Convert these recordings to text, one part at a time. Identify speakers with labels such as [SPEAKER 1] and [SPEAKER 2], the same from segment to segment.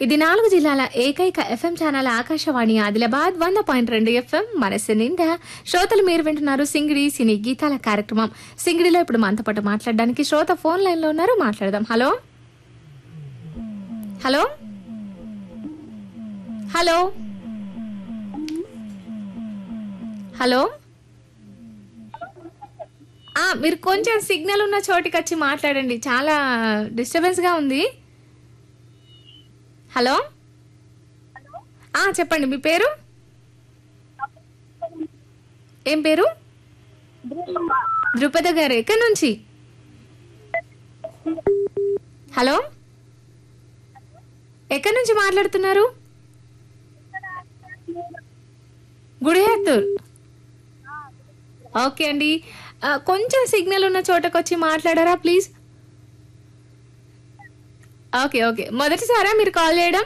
[SPEAKER 1] ఇది నాలుగు జిల్లాల ఏకైక ఎఫ్ఎం ఛానల్ ఆకాశవాణి ఆదిలాబాద్ వంద పాయింట్ రెండు ఎఫ్ఎం మనస్సు నిండా శ్రోతలు మీరు వింటున్నారు సింగిడి సినీ గీతాల కార్యక్రమం సింగిడిలో ఇప్పుడు మనతో పాటు మాట్లాడడానికి శ్రోత ఫోన్ లైన్ లో ఉన్నారు మాట్లాడదాం హలో హలో హలో హలో ఆ, మీరు కొంచెం సిగ్నల్ ఉన్న చోటికి వచ్చి మాట్లాడండి చాలా డిస్టర్బెన్స్ గా ఉంది హలో ఆ చెప్పండి మీ పేరు ఏం పేరు ద్రుపద గారు ఎక్కడి నుంచి హలో ఎక్కడి నుంచి మాట్లాడుతున్నారు గుడిహత్తూర్ ఓకే అండి ఆ, కొంచెం సిగ్నల్ ఉన్న చోటకు వచ్చి మాట్లాడారా ప్లీజ్ ఓకే ఓకే మొదటిసారా మీరు కాల్ చేయడం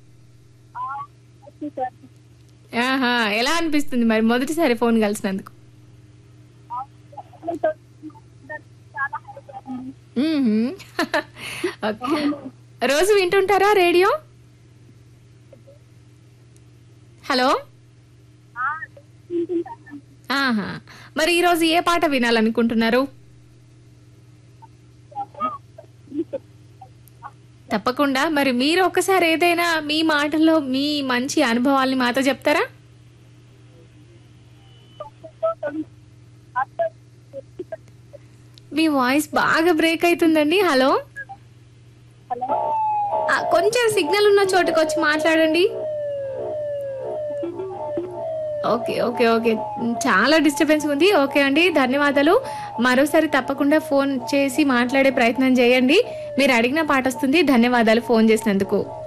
[SPEAKER 1] ఆహా ఎలా అనిపిస్తుంది మరి మొదటిసారి ఫోన్ కలిసినందుకు మ్మ్హ్మ్. ఓకే రోజు వింటుంటారా రేడియో హలో ఆహా మరి ఈరోజు ఏ పాట వినాలనుకుంటున్నారు తప్పకుండా మరి మీరు ఒకసారి ఏదైనా మీ మాటల్లో మీ మంచి అనుభవాల్ని మాతో చెప్తారా మీ వాయిస్ బాగా బ్రేక్ అవుతుందండి హలో ఆ, కొంచెం సిగ్నల్ ఉన్న చోటుకు వచ్చి మాట్లాడండి ఓకే ఓకే ఓకే చాలా డిస్టర్బెన్స్ ఉంది ఓకే అండి ధన్యవాదాలు మరోసారి తప్పకుండా ఫోన్ చేసి మాట్లాడే ప్రయత్నం చేయండి మీరు అడిగిన పాట వస్తుంది ధన్యవాదాలు ఫోన్ చేసినందుకు